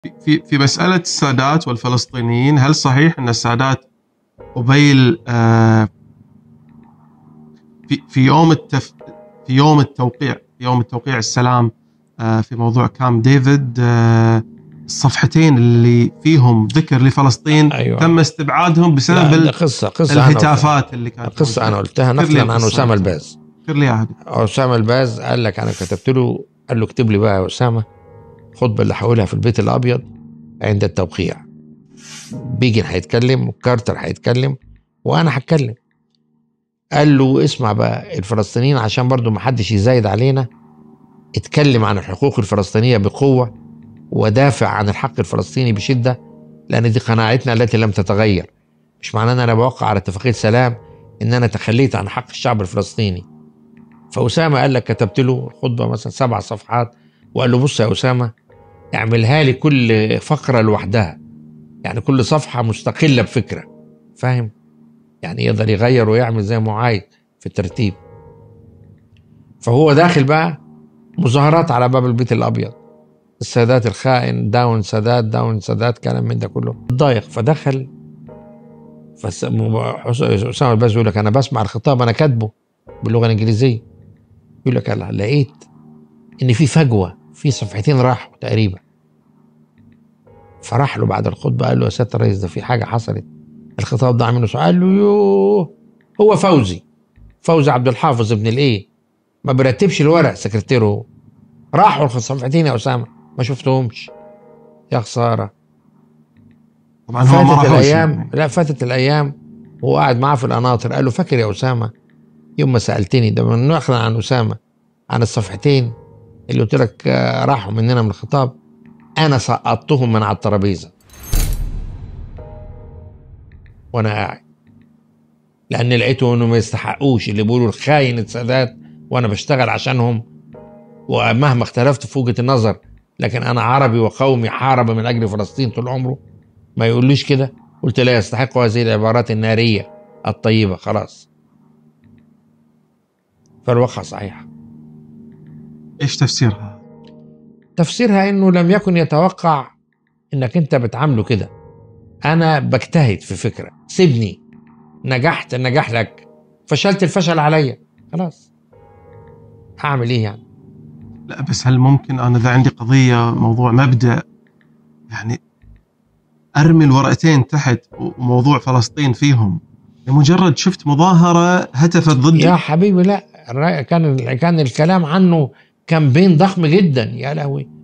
في في مساله السادات والفلسطينيين هل صحيح ان السادات قبيل آه، في في يوم التف في يوم التوقيع في يوم التوقيع السلام آه، في موضوع كام ديفيد آه، الصفحتين اللي فيهم ذكر لفلسطين أيوة. تم استبعادهم بسبب لا، ال- ده قصه قصه أنا قلتها. الهتافات اللي كانت قصه انا قلتها اذكر لي نقلا عن القصة. اسامه الباز اذكر لي اياها اسامه الباز قال لك انا كتبت له قال له اكتب لي بقى يا اسامه خطبه اللي هقولها في البيت الابيض عند التوقيع بيجن هيتكلم وكارتر هيتكلم وانا هتكلم قال له اسمع بقى الفلسطينيين عشان برضو ما حدش يزايد علينا اتكلم عن الحقوق الفلسطينيه بقوه ودافع عن الحق الفلسطيني بشده لان دي قناعتنا التي لم تتغير مش معناه ان انا بوقع على اتفاقيه سلام ان انا تخليت عن حق الشعب الفلسطيني فاسامه قال لك كتبت له خطبه مثلا سبع صفحات وقال له بص يا اسامه اعملها لي كل فقره لوحدها يعني كل صفحه مستقله بفكره فاهم يعني يقدر يغير ويعمل زي ما هو عايز في الترتيب فهو داخل بقى مظاهرات على باب البيت الابيض السادات الخائن داون سادات داون سادات كلام من ده كله ضايق فدخل فس... م- حس- اسامه الباز يقول لك انا بسمع الخطاب انا كاتبه باللغه الانجليزيه يقول لك أنا لقيت ان في فجوه في صفحتين راحوا تقريبا فراح له بعد الخطبه قال له يا سياده الرئيس ده في حاجه حصلت الخطاب ضاع منه سؤال. قال له يوه هو فوزي فوزي عبد الحافظ ابن الايه ما برتبش الورق سكرتيره راحوا الصفحتين يا اسامه ما شفتهمش يا خساره طبعا هو ما فاتت راحوش الايام يعني. لا فاتت الايام وهو قاعد معاه في القناطر قال له فاكر يا اسامه يوم ما سالتني ده من نقلا عن اسامه عن الصفحتين اللي قلت لك آه، راحوا مننا من الخطاب انا سقطتهم من على الترابيزه وانا قاعد لان لقيته انه ما يستحقوش اللي بيقولوا الخاين السادات وانا بشتغل عشانهم ومهما اختلفت في وجهه النظر لكن انا عربي وقومي حارب من اجل فلسطين طول عمره ما يقولوش كده قلت لا يستحق هذه العبارات الناريه الطيبه خلاص فالواقع صحيح ايش تفسيرها؟ تفسيرها انه لم يكن يتوقع انك انت بتعامله كده انا بجتهد في فكره سيبني نجحت النجاح لك فشلت الفشل عليا خلاص هعمل ايه يعني لا بس هل ممكن انا اذا عندي قضيه موضوع مبدا يعني ارمي الورقتين تحت وموضوع فلسطين فيهم لمجرد شفت مظاهره هتفت ضدي يا حبيبي لا الرأي- كان كان الكلام عنه كامبين ضخم جدا يا لهوي